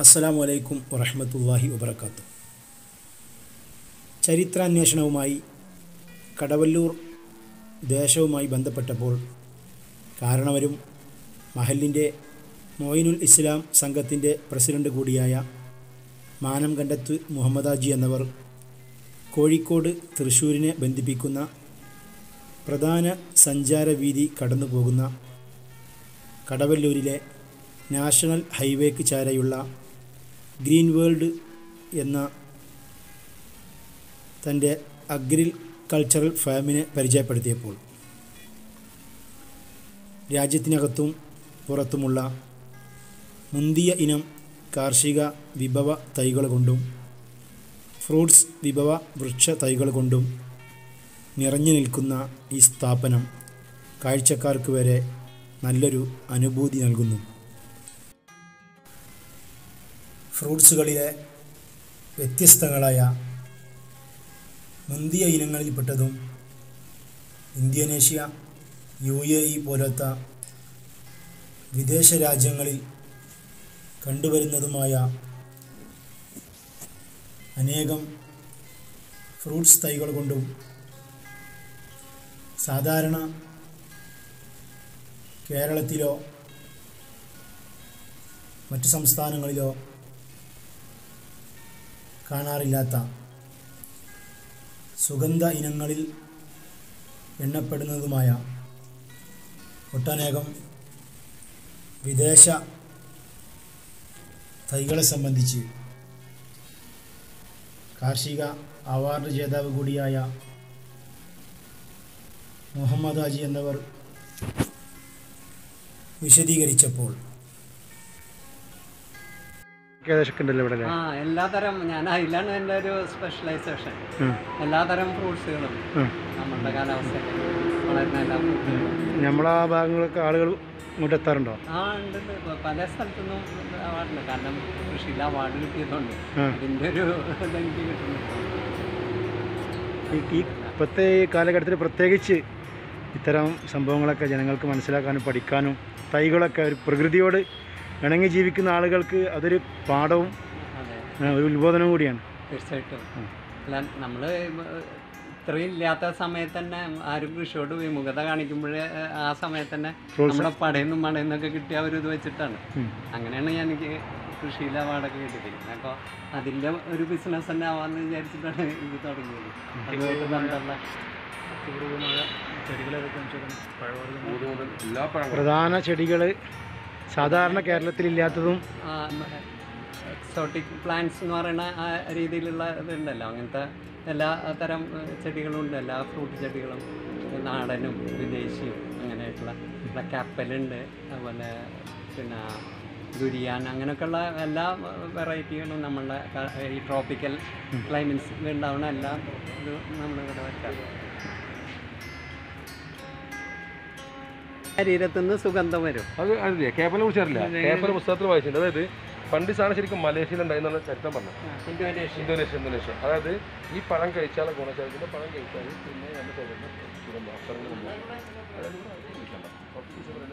അസ്സലാമു അലൈക്കും വറഹ്മത്തുള്ളാഹി വബർക്കാത്തു ചരിത്രാന്വേഷണവുമായി കടവല്ലൂർ ദേശവുമായി ബന്ധപ്പെട്ടപ്പോൾ കാരണവരും മഹലിൻ്റെ മോയിനുൽ ഇസ്ലാം സംഘത്തിൻ്റെ പ്രസിഡന്റ് കൂടിയായ മാനം കണ്ടത്ത് മുഹമ്മദാജി എന്നവർ കോഴിക്കോട് തൃശ്ശൂരിനെ ബന്ധിപ്പിക്കുന്ന പ്രധാന സഞ്ചാരവീതി കടന്നു പോകുന്ന കടവല്ലൂരിലെ നാഷണൽ ഹൈവേക്ക് ചാരയുള്ള ഗ്രീൻ വേൾഡ് എന്ന തൻ്റെ അഗ്രിൽ കൾച്ചറൽ ഫാമിനെ പരിചയപ്പെടുത്തിയപ്പോൾ രാജ്യത്തിനകത്തും പുറത്തുമുള്ള മുന്തിയ ഇനം കാർഷിക വിഭവ തൈകൾ കൊണ്ടും ഫ്രൂട്ട്സ് വിഭവ വൃക്ഷ തൈകൾ കൊണ്ടും നിറഞ്ഞു നിൽക്കുന്ന ഈ സ്ഥാപനം കാഴ്ചക്കാർക്ക് വരെ നല്ലൊരു അനുഭൂതി നൽകുന്നു ഫ്രൂട്ട്സുകളിലെ വ്യത്യസ്തങ്ങളായ മുന്തിയ ഇനങ്ങളിൽപ്പെട്ടതും ഇന്തോനേഷ്യ യു എ ഇ പോലത്തെ വിദേശ രാജ്യങ്ങളിൽ കണ്ടുവരുന്നതുമായ അനേകം ഫ്രൂട്ട്സ് തൈകൾ കൊണ്ടും സാധാരണ കേരളത്തിലോ മറ്റു സംസ്ഥാനങ്ങളിലോ കാണാറില്ലാത്ത സുഗന്ധ ഇനങ്ങളിൽ എണ്ണപ്പെടുന്നതുമായ ഒട്ടനേകം വിദേശ തൈകളെ സംബന്ധിച്ച് കാർഷിക അവാർഡ് ജേതാവ് കൂടിയായ മുഹമ്മദ് ഹാജി എന്നവർ വിശദീകരിച്ചപ്പോൾ ഏകദേശം ഉണ്ടല്ലോ ഇവിടെ ആ എല്ലാതരം ഞാൻ അതിലാണ് എൻ്റെ ഒരു സ്പെഷ്യലൈസേഷൻ എല്ലാതരം ഫ്രൂട്ട്സുകളും നമ്മുടെ കാലാവസ്ഥയിൽ വളരുന്ന എല്ലാ ഫ്രൂട്ട്സുകളും നമ്മളാ ഭാഗങ്ങളൊക്കെ ആളുകൾ ഇങ്ങോട്ട് എത്താറുണ്ടോ ആ ഉണ്ട് ഉണ്ട്. ഇപ്പൊ പല സ്ഥലത്തുനിന്നും അവാർഡുണ്ട് കാരണം കൃഷിയിൽ അവാർഡ് കിട്ടിയതുകൊണ്ട് ആ. അതിൻ്റെ ഒരു ഇതെനിക്ക് കിട്ടുന്നുണ്ട് ഈ- ഈ ഇപ്പോഴത്തെ ഈ കാലഘട്ടത്തിൽ പ്രത്യേകിച്ച് ഇത്തരം സംഭവങ്ങളൊക്കെ ജനങ്ങൾക്ക് മനസ്സിലാക്കാനും പഠിക്കാനും തൈകളൊക്കെ ഒരു പ്രകൃതിയോട് ഇണങ്ങി ജീവിക്കുന്ന ആളുകൾക്ക് അതൊരു പാഠവും അതെ ആ, ഒരു ഉത്ബോധനവും കൂടിയാണ് തീർച്ചയായിട്ടും അല്ല നമ്മൾ ഇത്രയും ഇല്ലാത്ത സമയത്ത് തന്നെ ആരും കൃഷിയോട് വിമുഖത കാണിക്കുമ്പോഴേ ആ സമയത്ത് തന്നെ നമ്മുടെ പടയുന്നും മടയുന്നൊക്കെ കിട്ടിയ ഒരു ഇത് വെച്ചിട്ടാണ് ഉം. അങ്ങനെയാണ് ഞാൻ എനിക്ക് കൃഷിയിലെ അവാർഡൊക്കെ കിട്ടിയിരിക്കുന്നത് അപ്പോൾ അതിൻ്റെ ഒരു ബിസിനസ് തന്നെ ആവാമെന്ന് വിചാരിച്ചിട്ടാണ് ഇത് തുടങ്ങിയത് അതുമായിട്ട് ബന്ധമുള്ള പ്രധാന ചെടികൾ സാധാരണ കേരളത്തിലില്ലാത്തതും എക്സോട്ടിക് പ്ലാന്റ്സ് എന്ന് പറയുന്ന ആ രീതിയിലുള്ള ഇതുണ്ടല്ലോ അങ്ങനത്തെ എല്ലാ തരം ഏഹ്, ചെടികളും ഉണ്ട് എല്ലാ ഫ്രൂട്ട് ചെടികളും നാടനും വിദേശിയും അങ്ങനെയായിട്ടുള്ള ഇവിടെ കപ്പലുണ്ട് അതുപോലെ പിന്നെ ദുരിയാൻ അങ്ങനെയൊക്കെയുള്ള എല്ലാ വെറൈറ്റികളും നമ്മളുടെ ക- ഈ ട്രോപ്പിക്കൽ ക്ലൈമറ്റ്സിൽ ഉണ്ടാവുന്ന എല്ലാ ഇത് നമ്മളിവിടെ വെക്കാം ശരീരത്തിൽ നിന്ന് സുഗന്ധം വരും അത് അറിയില്ലേ കേപ്പലിനെ കുറിച്ച് അറിയില്ല കേപ്പൽ പുസ്തകത്തിൽ വായിച്ചിട്ടുണ്ട് അതായത് പണ്ട് ഈ സാധനം ശരിക്കും മലേഷ്യയിൽ ഉണ്ടായിരുന്ന ചരിത്രം പറഞ്ഞു ഇന്തോനേഷ്യ ഇന്തോനേഷ്യ ഇന്തോനേഷ്യ അതായത് ഈ പഴം കഴിച്ചാൽ ഗുണശാലത്തിന്റെ പഴം കഴിച്ചാൽ പിന്നെ നമ്മൾ തുടർന്ന് സുഗന്ധം അത്തരങ്ങൾ ഉണ്ടാവും. അതായത് ഇവിടെ കഴിക്കണ്ട. കുറച്ച് ദിവസം ഇവിടെ